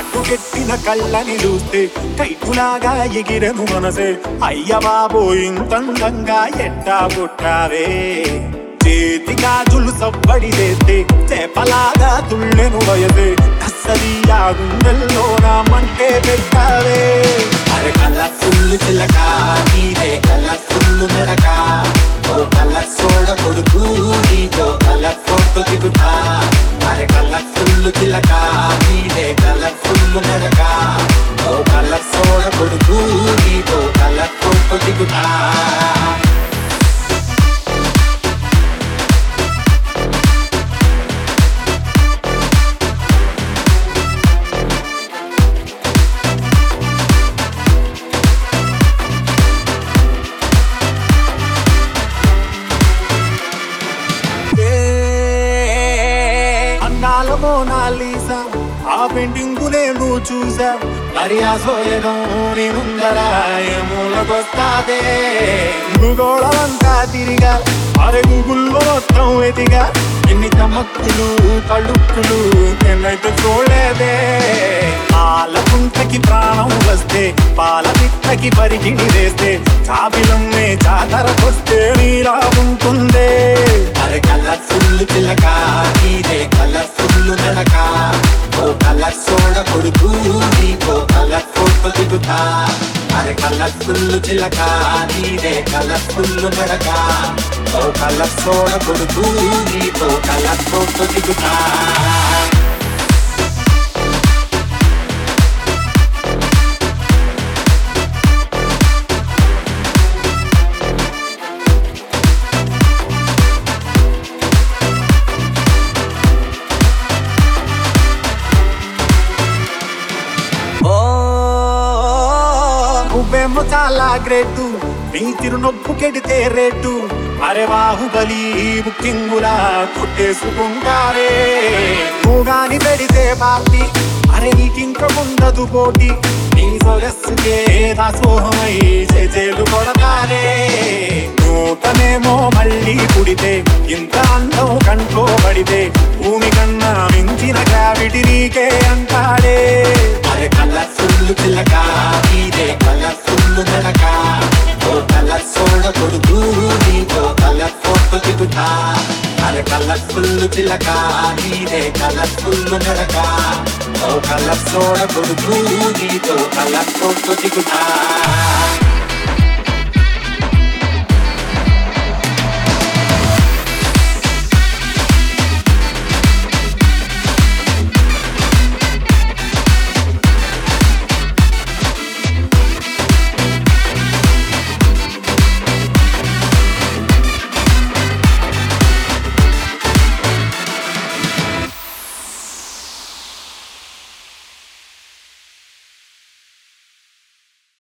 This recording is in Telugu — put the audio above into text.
కట్టుకెట్టిన కళ్ళని చూస్తే కైకులాగా ఎగిరెను మనసే అయ్య బాబో ఇంతందంగా ఎట్టా పుట్టావే చేతి గాజులు సవ్వడి చేస్తే చేపలాగా తుళ్ళెను వయసే కස්සదియా గుండెల్లో నా మంటే పెట్టావే అరే కలర్ఫుల్ చిలక నీదే కలర్ఫుల్ నడక ఓ కలర్ సోడ కొడుకు నీతో కలర్ ఫోటో దిగుతా అరే కలర్ఫుల్ చిలక నీదే కలర్ఫుల్ నడక ఓ కలర్ సోడ కొడుకు నీతో కలర్ ఫోటో దిగుతా అన్నాల మోనాలీసా ఆ పెయింటింగ్ నేను చూసా మరి ఆ సోయడం నీ ముందర ఏ మూలకొస్తాదే భూగోళమంతా తిరిగా అరే గూగుల్లో మొత్తం ఎదిగా ఎన్ని తమక్కులు తళుక్కులు నిన్నైతే చూడలేదే పాల కుంటకి ప్రాణం వస్తే పాల పిట్టకి పరిగిణి వేస్తే చాపిలమ్మే జాతరకొస్తే నీరా ఉంటుందే అరే కలర్ఫుల్ చిలక నీదే కలర్ఫుల్ నడక ఓ కలర్ సోడ కొడుకు నీకో కలర్ ఫోటో దిగుతా అరే కలర్ఫుల్ చిలక నీదే కలర్ఫుల్ నడక ఓ కలర్ సోడ కొడుకు నీకో కలర్ ఫోటో దిగుతా ఓ నువ్వేమో చాలా గ్రేటు నీ తిరునొప్పు కెడితే రేటు అరే బాహుబలి బుక్కింగులా కొట్టేసుకుంటారే నువ్వు గాని పెడితే పార్టీ అరే నీకింక ఉండదు పోటీ నీ సొగస్సుకే దాసోహమై చేజేలు కొడతారే నూతనేమో మళ్ళీ పుడితే ఇంత అందం కంట్లో పడితే భూమి కన్నా మించిన గ్రావిటీ నీకే అంటాడే అరే కలర్ఫుల్ చిలక నీదే కలర్ఫుల్ నడక ఓ కలర్ సోడ కొడుకు నీతో కలర్ ఫోటో దిగుతా అరే కలర్ఫుల్ చిలక నీదే కలర్ఫుల్ నడక ఓ కలర్ సోడ కొడుకు నీతో కలర్ ఫోటో దిగుతా